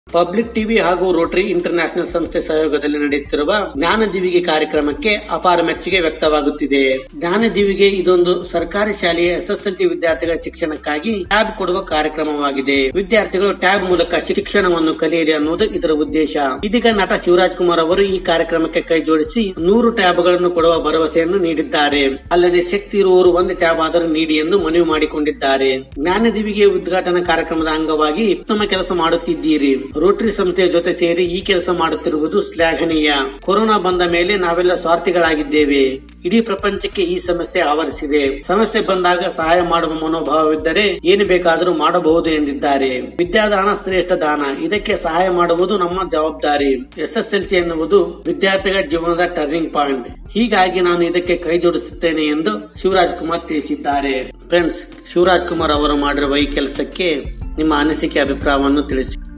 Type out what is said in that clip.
public TV ಹಾಗೂ Rotary International ಸಂಸ್ಥೆ ಸಹಯೋಗದಲ್ಲಿ ನಡೆಯುತ್ತಿರುವ ಜ್ಞಾನ ದಿವಿಗೆ ಕಾರ್ಯಕ್ರಮಕ್ಕೆ ಅಪಾರ ಮೆಚ್ಚುಗೆ ವ್ಯಕ್ತವಾಗುತ್ತಿದೆ ಜ್ಞಾನ ದಿವಿಗೆ ಇದೊಂದು ಸರ್ಕಾರಿ ಶಾಲೆಯ ಎಸ್ಎಸ್ಎಲ್ಸಿ ವಿದ್ಯಾರ್ಥಿಗಳ ಶಿಕ್ಷಣಕ್ಕಾಗಿ ಟ್ಯಾಬ್ ಕೊಡುವ ಕಾರ್ಯಕ್ರಮವಾಗಿದೆ ವಿದ್ಯಾರ್ಥಿಗಳು ಟ್ಯಾಬ್ ಮೂಲಕ ಶಿಕ್ಷಣವನ್ನು ಕಲಿಯಲಿ ಅನ್ನುವುದು ಇದರ ಉದ್ದೇಶ ಇದೀಗ ನಟ ಶಿವರಾಜ್ ಕುಮಾರ್ ಅವರು ಈ ಕಾರ್ಯಕ್ರಮಕ್ಕೆ ಕೈ ಜೋಡಿಸಿ ನೂರು ಟ್ಯಾಬ್ಗಳನ್ನು ಕೊಡುವ ಭರವಸೆಯನ್ನು ನೀಡಿದ್ದಾರೆ ಅಲ್ಲದೆ ಶಕ್ತಿ ಇರುವವರು ಒಂದು ಟ್ಯಾಬ್ ಆದರೂ ನೀಡಿ ಎಂದು ಮನವಿ ಮಾಡಿಕೊಂಡಿದ್ದಾರೆ ಜ್ಞಾನದಿವಿಗೆ ಉದ್ಘಾಟನಾ ಕಾರ್ಯಕ್ರಮದ ಅಂಗವಾಗಿ ಉತ್ತಮ ಕೆಲಸ ಮಾಡುತ್ತಿದ್ದೀರಿ ರೋಟರಿ ಸಂಸ್ಥೆಯ ಜೊತೆ ಸೇರಿ ಈ ಕೆಲಸ ಮಾಡುತ್ತಿರುವುದು ಶ್ಲಾಘನೀಯ ಕೊರೋನಾ ಬಂದ ಮೇಲೆ ನಾವೆಲ್ಲ ಸ್ವಾರ್ಥಿಗಳಾಗಿದ್ದೇವೆ ಇಡೀ ಪ್ರಪಂಚಕ್ಕೆ ಈ ಸಮಸ್ಯೆ ಆವರಿಸಿದೆ ಸಮಸ್ಯೆ ಬಂದಾಗ ಸಹಾಯ ಮಾಡುವ ಮನೋಭಾವವಿದ್ದರೆ ಏನು ಬೇಕಾದರೂ ಮಾಡಬಹುದು ಎಂದಿದ್ದಾರೆ ವಿದ್ಯಾದಾನ ಶ್ರೇಷ್ಠ ದಾನ ಇದಕ್ಕೆ ಸಹಾಯ ಮಾಡುವುದು ನಮ್ಮ ಜವಾಬ್ದಾರಿ ಎಸ್ಎಸ್ಎಲ್ಸಿ ಎನ್ನುವುದು ವಿದ್ಯಾರ್ಥಿಗಳ ಜೀವನದ ಟರ್ನಿಂಗ್ ಪಾಯಿಂಟ್ ಹೀಗಾಗಿ ನಾನು ಇದಕ್ಕೆ ಕೈ ಜೋಡಿಸುತ್ತೇನೆ ಎಂದು ಶಿವರಾಜ್ ಕುಮಾರ್ ತಿಳಿಸಿದ್ದಾರೆ ಫ್ರೆಂಡ್ಸ್ ಶಿವರಾಜ್ ಕುಮಾರ್ ಅವರು ಮಾಡಿರುವ ಈ ಕೆಲಸಕ್ಕೆ ನಿಮ್ಮ ಅನಿಸಿಕೆ ಅಭಿಪ್ರಾಯವನ್ನು ತಿಳಿಸಿ